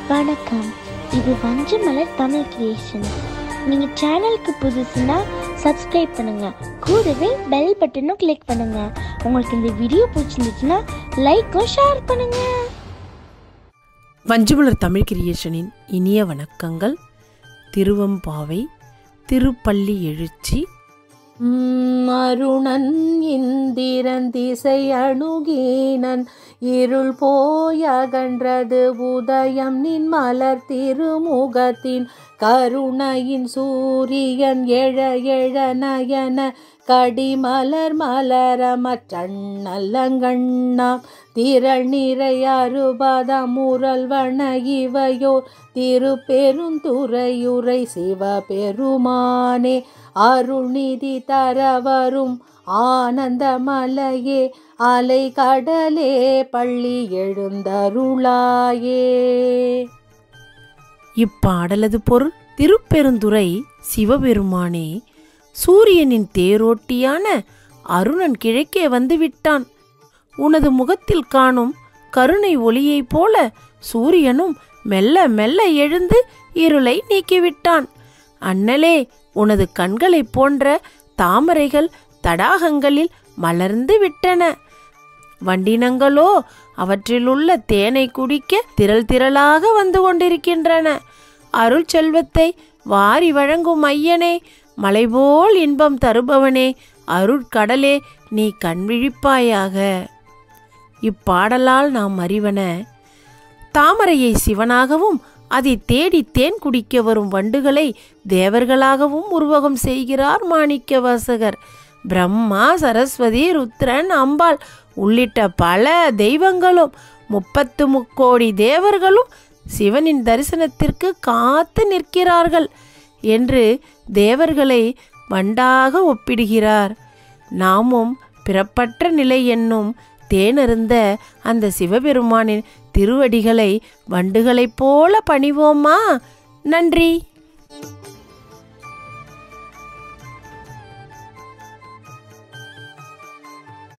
வணக்கம் இது வஞ்சமலர் தமிழ் கிரியேஷன் நீங்க சேனலுக்கு புதுசுனா சப்ஸ்கிரைப் பண்ணுங்க கூடவே பெல் பட்டனும் கிளிக் பண்ணுங்க உங்களுக்கு இந்த வீடியோ பிடிச்சிருந்துச்சுன்னா லைக்கும் ஷேர் பண்ணுங்க வஞ்சுமலர் தமிழ் கிரியேஷனின் இனிய வணக்கங்கள் திருவம்பாவை திருப்பள்ளி எழுச்சி உம் அருணன் இந்திரன் திசை அணுகினன் இருள் போயகன்றது உதயம் நின் மலர் திருமுகத்தின் கருணையின் சூரியன் எழ எழ நயன கடிமலர் மலர மற்றண்ணல்லங்கண்ணாம் திரள் நிறை அறுபதாம் முரல்வன இவையோ திருப்பெருந்துறையுரை சிவபெருமானே அருள்நிதி தரவரும் ஆனந்த மலையே அலை கடலே பள்ளி எழுந்தருளாயே இப்பாடலது பொருள் திருப்பெருந்துறை சிவபெருமானே சூரியனின் தேரோட்டியான அருணன் கிழக்கே வந்துவிட்டான் உனது முகத்தில் காணும் கருணை ஒளியைப் போல சூரியனும் மெல்ல மெல்ல எழுந்து இருளை நீக்கிவிட்டான் அண்ணலே உனது கண்களைப் போன்ற தாமரைகள் தடாகங்களில் மலர்ந்து விட்டன வண்டினங்களோ அவற்றிலுள்ள தேனை குடிக்க திரள் திரளாக வந்து கொண்டிருக்கின்றன அருள் செல்வத்தை வாரி வழங்கும் ஐயனே மலைபோல் இன்பம் தருபவனே அருட்கடலே நீ கண் விழிப்பாயாக இப்பாடலால் நாம் அறிவன தாமரையை சிவனாகவும் அதை தேடி தேன் குடிக்க வரும் வண்டுகளை தேவர்களாகவும் உருவகம் செய்கிறார் மாணிக்க வாசகர் பிரம்மா சரஸ்வதி ருத்ரன் அம்பாள் உள்ளிட்ட பல தெய்வங்களும் முப்பத்து முக்கோடி தேவர்களும் சிவனின் தரிசனத்திற்கு காத்து நிற்கிறார்கள் என்று தேவர்களை வண்டாக ஒப்பிடுகிறார் நாமும் பிறப்பற்ற நிலை என்னும் தேனருந்த அந்த சிவபெருமானின் திருவடிகளை வண்டுகளைப் போல பணிவோமா நன்றி